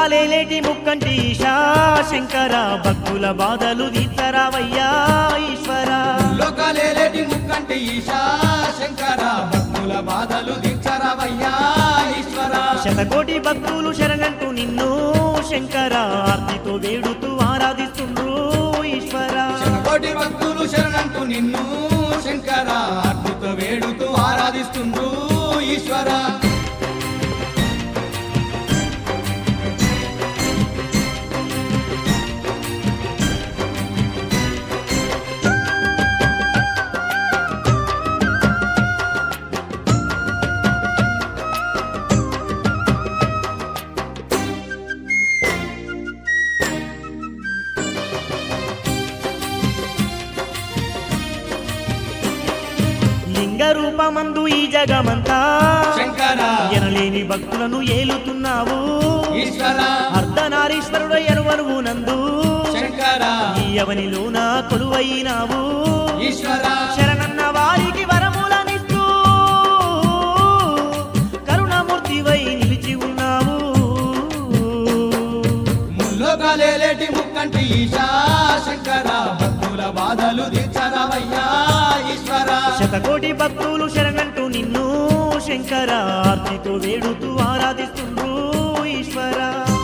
ముల్లోకాలేలేటి ముక్కంటి ఈశా శంకర భక్తుల బాధలు తీర్చరావయ్యా ఈశ్వర లోకాలేలేటి ముక్కంటి ఈశా శంకర భక్తుల బాధలు దీక్షరవయ్యా ఈశ్వర శతకోటి భక్తులు శరణంటూ నిన్ను శంకర ఆర్తితో వేడుతూ ఆరాధిస్తుండ్రు ఈశ్వర శతకోటి భక్తులు శరణంటూ నిన్ను శంకర అద్భుత వేడుతూ ఆరాధిస్తుండ్రు ఈశ్వర లింగ రూపమందు ఈ జగమంతా శంకర ఎనలేని భక్తులను ఏలుతున్నావు ఈశ్వర అర్ధనారీశ్వరుడు ఎరువరువు నందు శంకర ఈ అవనిలోన కొలువైనావు ఈశ్వర శరణన్న వారికి వరములనిస్తూ కరుణమూర్తివై నిలిచి ఉన్నావు ముల్లోకాలేలేటి ముక్కంటి ఈశా శంకర భక్తుల బాధలు దీక్షరవయ్యా ఈశ్వర శతకోటి భక్తులు శరణంటూ నిన్ను శంకర ఆర్తితో వేడుతూ ఆరాధిస్తుండ్రు ఈశ్వర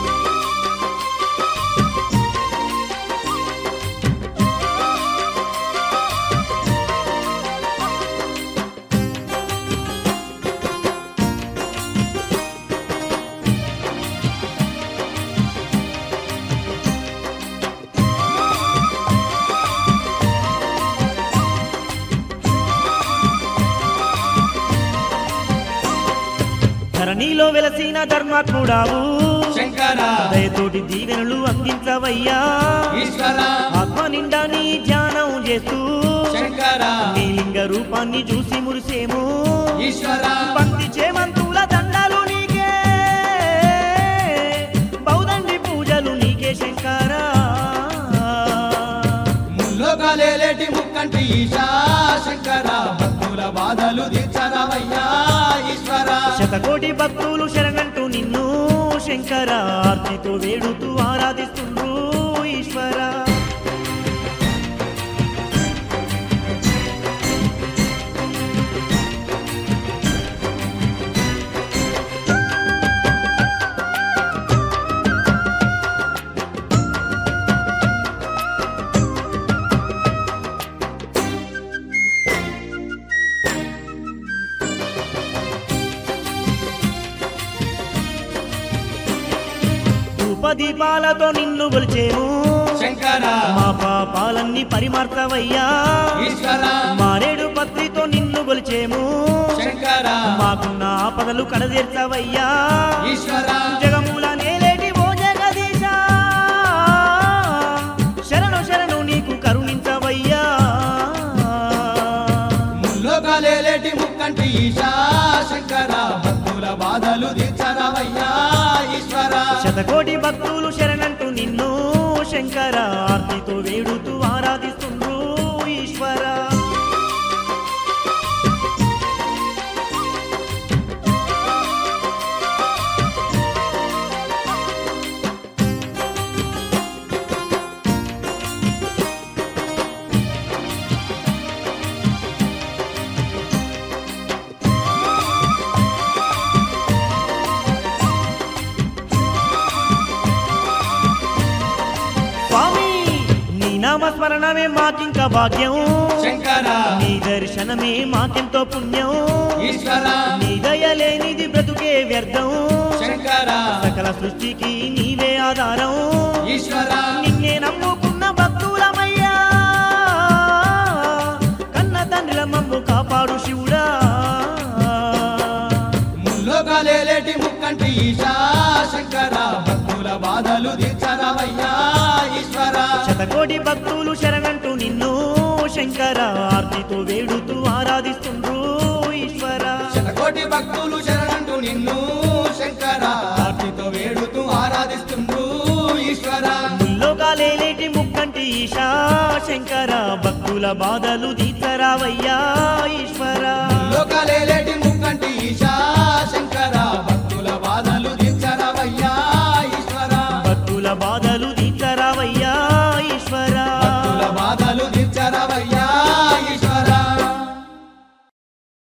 ధరణిలో వెలసిన ధర్మాత్ముడావు శంకర దయతోటి దీవెనలు అందించవయ్యా ఈశ్వర ఆత్మ నిండా నీ ధ్యానం చేస్తూ శంకర నీ లింగ రూపాన్ని చూసి మురిసేము ఈశ్వర పంక్తి చేమంతుల దండాలు నీకే బౌదండి పూజలు నీకే శంకరా ముల్లోకాలేలేటి ముక్కంటి ఈశా శంకర భక్తుల బాధలు దీక్షరవయ్యా ఈశ్వర శతకోటి భక్తులు శరణంటూ నిన్ను శంకర ఆర్తితో వేడుతూ ఆరాధిస్తుండ్రు ఈశ్వర ధూపదీపాలతో నిన్ను గొలిచేము శంకర మా పాపాలన్నీ పరిమార్తవయ్యా ఈశ్వర మారేడు పత్రితో నిన్ను గొలిచేము శంకర మాకున్న ఆపదలు కడదీర్చవయ్యా ఈశ్వర జగముల నేలేటి ఓ జగదీశ శరణు శరణు నీకు కరుణించవయ్యా ముల్లోకాలేలేటి ముక్కంటి ఈశా శంకర భక్తుల బాధలు దీక్షరవయ్యా ఈశ్వర శతకోటి భక్తులు శరణంటూ నిన్ను శంకర ఆర్తితో వేడుతూ ఆరాధిస్తుండ్రు ఈశ్వర స్వామి నీ నామస్మరణమే మాకింక భాగ్యం శంకర నీ దర్శనమే మాకెంతో పుణ్యం ఈశ్వర నీ దయలేనిది బ్రతుకే వ్యర్థం శంకర సకల సృష్టికి నీవే ఆధారం ఈశ్వర నిన్నే నమ్ముకున్న భక్తులమయ్యా కన్న తండ్రిల మమ్ము కాపాడు శివుడా ముల్లోకాలేలేటి ముక్కంటి ఈశా శంకర భక్తుల బాధలు దీక్షరవయ్యా ఈశ్వర శతకోటి భక్తులు శరణంటూ నిన్ను శంకర ఆర్తితో వేడుతూ ఆరాధిస్తుండ్రు ఈశ్వర శతకోటి భక్తులు శరణంటూ నిన్ను శంకర ఆర్తితో వేడుతూ ఆరాధిస్తుండ్రు ఈశ్వర ముల్లోకాలేలేటి ముక్కంటి ఈశా శంకర భక్తుల బాధలు తీర్చరావయ్యా ఈశ్వర లోకాలేలేటి ముక్కంటి ఈశా శంకర భక్తుల బాధలు తీర్చరవయ్యా ఈశ్వర భక్తుల బాధలు